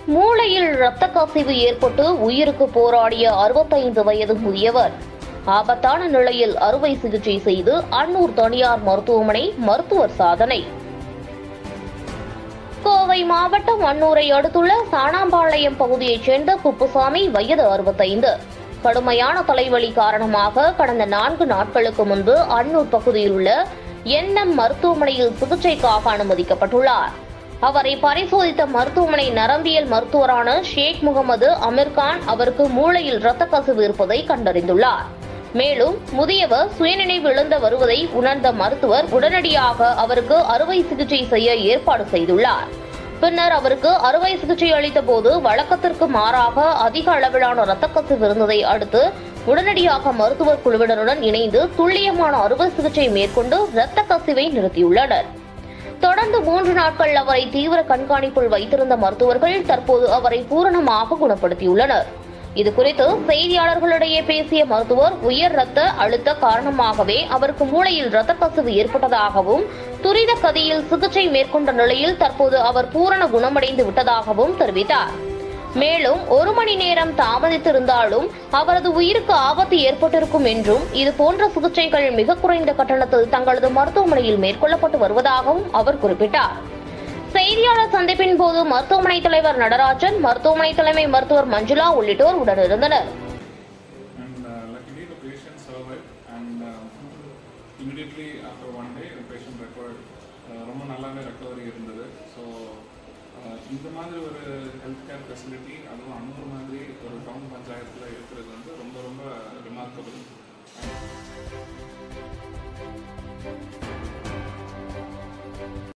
மூளையில் இரத்த கசிவு ஏற்பட்டு உயிருக்கு போராடிய அறுபத்தைந்து வயது முதியவர் ஆபத்தான நிலையில் அறுவை சிகிச்சை செய்து அன்னூர் தனியார் மருத்துவமனை மருத்துவர் சாதனை கோவை மாவட்டம் அன்னூரை அடுத்துள்ள சாணாம்பாளையம் பகுதியைச் சேர்ந்த குப்புசாமி வயது அறுபத்தைந்து கடுமையான தலைவலி காரணமாக கடந்த நான்கு நாட்களுக்கு முன்பு அன்னூர் பகுதியில் உள்ள என்எம் மருத்துவமனையில் சிகிச்சைக்காக அனுமதிக்கப்பட்டுள்ளார் அவரை பரிசோதித்த மருத்துவமனை நரம்பியல் மருத்துவரான ஷேக் முகமது அமீர்கான் அவருக்கு மூளையில் இரத்த கசிவு இருப்பதை கண்டறிந்துள்ளார் மேலும் முதியவர் சுயநினைவு இழந்து வருவதை உணர்ந்த மருத்துவர் உடனடியாக அவருக்கு அறுவை சிகிச்சை செய்ய ஏற்பாடு செய்துள்ளார் பின்னர் அவருக்கு அறுவை சிகிச்சை அளித்த போது வழக்கத்திற்கு மாறாக அதிக அளவிலான இரத்த கசிவு இருந்ததை அடுத்து உடனடியாக மருத்துவர் குழுவினருடன் இணைந்து துல்லியமான அறுவை சிகிச்சை மேற்கொண்டு இரத்த கசிவை நிறுத்தியுள்ளனர் தொடர்ந்து மூன்று நாட்கள் அவரை தீவிர கண்காணிப்பில் வைத்திருந்த மருத்துவர்கள் தற்போது அவரை பூரணமாக குணப்படுத்தியுள்ளனர் இது குறித்து செய்தியாளர்களிடையே பேசிய மருத்துவர் உயர் ரத்த அழுத்த காரணமாகவே அவருக்கு மூளையில் இரத்த கசிவு ஏற்பட்டதாகவும் துரித கதியில் சிகிச்சை மேற்கொண்ட நிலையில் தற்போது அவர் பூரண குணமடைந்து விட்டதாகவும் தெரிவித்தார் மேலும் ஒரு மணி நேரம் தாமதித்திருந்தாலும் அவரது உயிருக்கு ஆபத்து ஏற்பட்டிருக்கும் என்றும் இது போன்ற சிகிச்சைகள் மிக குறைந்த கட்டணத்தில் தங்களது மருத்துவமனையில் மேற்கொள்ளப்பட்டு வருவதாகவும் அவர் குறிப்பிட்டார் செய்தியாளர் சந்திப்பின் போது மருத்துவமனை தலைவர் நடராஜன் மருத்துவமனை தலைமை மருத்துவர் மஞ்சுளா உள்ளிட்டோர் உடனிருந்தனர் and uh, luckily the patient survived and um, immediately after one day the patient recovered uh, ரொம்ப நல்லாவே ரெக்கவரி இருந்தது ஸோ இந்த மாதிரி ஒரு ஹெல்த் கேர் ஃபெசிலிட்டி அதுவும் அன்னூர் மாதிரி ஒரு டவுன் பஞ்சாயத்தில் இருக்கிறது வந்து ரொம்ப ரொம்ப ரிமார்க்கபிள்